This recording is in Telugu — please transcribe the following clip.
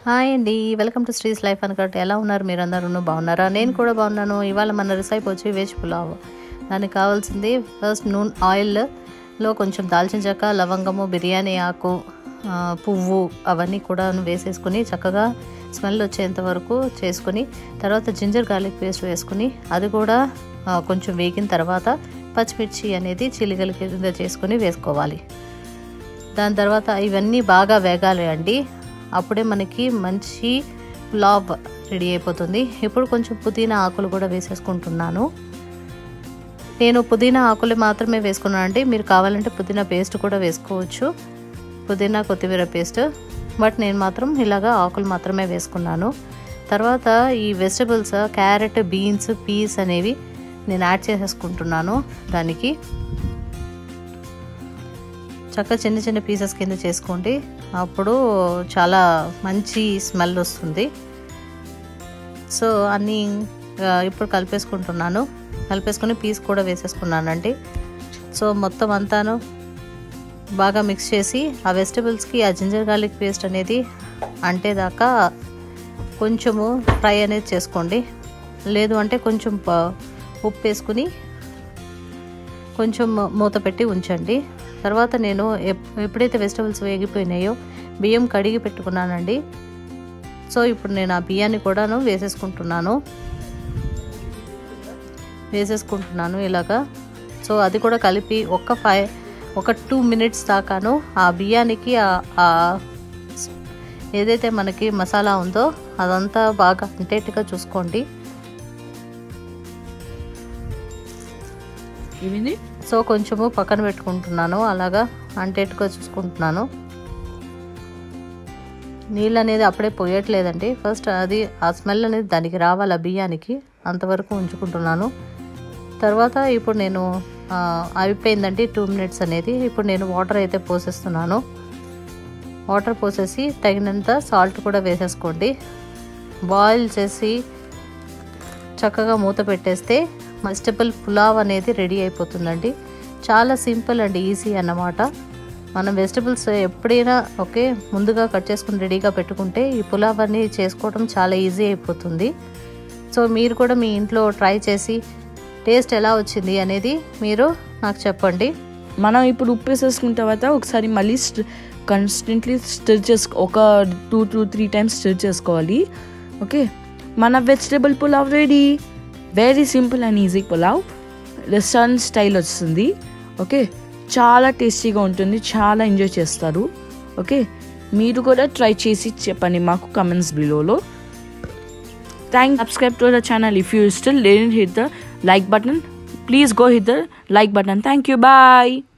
హాయ్ అండి వెల్కమ్ టు శ్రీస్ లైఫ్ అనుకుంటే ఎలా ఉన్నారు మీరు అందరూ బాగున్నారా నేను కూడా బాగున్నాను ఇవాళ మన రిసైప్ వచ్చి వెజ్ పులావ్ దానికి కావాల్సింది ఫస్ట్ నూనె ఆయిల్లో కొంచెం దాల్చిన చెక్క లవంగము బిర్యానీ ఆకు ఆ, పువ్వు అవన్నీ కూడా వేసేసుకుని చక్కగా స్మెల్ వచ్చేంత వరకు చేసుకుని తర్వాత జింజర్ గార్లిక్ పేస్ట్ వేసుకుని అది కూడా ఆ, కొంచెం వేగిన తర్వాత పచ్చిమిర్చి అనేది చిలికల కింద చేసుకుని వేసుకోవాలి దాని తర్వాత ఇవన్నీ బాగా వేగాలి అండి అప్పుడే మనకి మంచి పులావ్ రెడీ అయిపోతుంది ఇప్పుడు కొంచెం పుదీనా ఆకులు కూడా వేసేసుకుంటున్నాను నేను పుదీనా ఆకులు మాత్రమే వేసుకున్నాను అండి మీరు కావాలంటే పుదీనా పేస్ట్ కూడా వేసుకోవచ్చు పుదీనా కొత్తిమీర పేస్ట్ బట్ నేను మాత్రం ఇలాగా ఆకులు మాత్రమే వేసుకున్నాను తర్వాత ఈ వెజిటబుల్స్ క్యారెట్ బీన్స్ పీస్ అనేవి నేను యాడ్ చేసేసుకుంటున్నాను దానికి చక్కగా చిన్న చిన్న పీసెస్ కింద చేసుకోండి అప్పుడు చాలా మంచి స్మెల్ వస్తుంది సో అన్నీ ఆ, ఇప్పుడు కలిపేసుకుంటున్నాను కలిపేసుకుని పీస్ కూడా వేసేసుకున్నానండి సో మొత్తం అంతాను బాగా మిక్స్ చేసి ఆ వెజిటబుల్స్కి ఆ జింజర్ గార్లిక్ పేస్ట్ అనేది అంటే దాకా కొంచెము ఫ్రై అనేది చేసుకోండి లేదు అంటే కొంచెం ప- ఉప్పు వేసుకుని కొంచెం మూత పెట్టి ఉంచండి తర్వాత నేను ఎప్- ఎప్పుడైతే వెజిటబుల్స్ వేగిపోయినాయో బియ్యం కడిగి పెట్టుకున్నానండి సో ఇప్పుడు నేను ఆ బియ్యాన్ని కూడాను వేసేసుకుంటున్నాను వేసేసుకుంటున్నాను ఇలాగా సో అది కూడా కలిపి ఒక ఫైవ్ ఒక టూ మినిట్స్ దాకాను ఆ బియ్యానికి ఆ- ఆ ఏదైతే మనకి మసాలా ఉందో అదంతా బాగా అంటేట్టుగా చూసుకోండి ఏమైంది సో కొంచెము పక్కన పెట్టుకుంటున్నాను అలాగా అంటేట్టుగా చూసుకుంటున్నాను నీళ్ళు అనేది అప్పుడే పోయట్లేదండి ఫస్ట్ అది ఆ స్మెల్ అనేది దానికి రావాలి ఆ బియ్యానికి అంతవరకు ఉంచుకుంటున్నాను తర్వాత ఇప్పుడు నేను ఆ, అయిపోయిందండి టూ మినిట్స్ అనేది ఇప్పుడు నేను వాటర్ అయితే పోసేస్తున్నాను వాటర్ పోసేసి తగినంత సాల్ట్ కూడా వేసేసుకోండి బాయిల్ చేసి చక్కగా మూత పెట్టేస్తే వెజిటబుల్ పులావ్ అనేది రెడీ అయిపోతుందండి చాలా సింపుల్ అండి ఈజీ అన్నమాట మనం వెజిటబుల్స్ ఎప్పుడైనా ఓకే ముందుగా కట్ చేసుకుని రెడీగా పెట్టుకుంటే ఈ పులావ్ అన్ని చేసుకోవడం చాలా ఈజీ అయిపోతుంది సో మీరు కూడా మీ ఇంట్లో ట్రై చేసి టేస్ట్ ఎలా వచ్చింది అనేది మీరు నాకు చెప్పండి మనం ఇప్పుడు ఉప్పు వేసేసుకున్న తర్వాత ఒకసారి మళ్ళీ కన్స్టెంట్లీ స్టిర్ చేసుకో ఒక two two three times stir చేసుకోవాలి ఓకే మన vegetable pulao ready very simple and easy pulao restaurant style వస్తుంది ఓకే చాలా టేస్టీగా ఉంటుంది చాలా ఎంజాయ్ చేస్తారు ఓకే మీరు కూడా ట్రై చేసి చెప్పండి మాకు కమెంట్స్ బిలోలో thank subscribe to the channel if you still didn't hit the like button please go hit the like button thank you bye